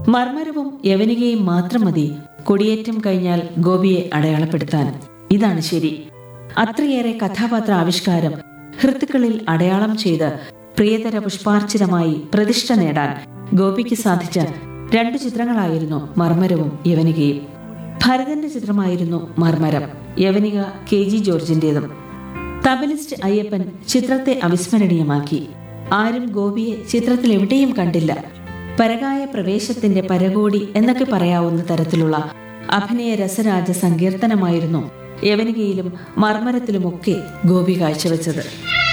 മർമരവും യവനികയും മാത്രം മതി കൊടിയേറ്റം കഴിഞ്ഞാൽ ഗോപിയെ അടയാളപ്പെടുത്താൻ ഇതാണ് ശരി അത്രയേറെ കഥാപാത്ര ആവിഷ്കാരം ഹൃത്തുക്കളിൽ അടയാളം ചെയ്ത് പ്രിയതര പുഷ്പാർച്ചിതമായി പ്രതിഷ്ഠ നേടാൻ ഗോപിക്ക് സാധിച്ച രണ്ടു ചിത്രങ്ങളായിരുന്നു മർമരവും യവനികയും ഭരതന്റെ ചിത്രമായിരുന്നു മർമരം യവനിക കെ ജി ജോർജിന്റേതും തബലിസ്റ്റ് അയ്യപ്പൻ ചിത്രത്തെ അവിസ്മരണീയമാക്കി ആരും ഗോപിയെ ചിത്രത്തിൽ എവിടെയും കണ്ടില്ല പരകായ പ്രവേശത്തിന്റെ പരകോടി എന്നൊക്കെ പറയാവുന്ന തരത്തിലുള്ള അഭിനയ രസരാജ സങ്കീർത്തനമായിരുന്നു യവനികയിലും മർമരത്തിലുമൊക്കെ ഗോപി കാഴ്ചവെച്ചത്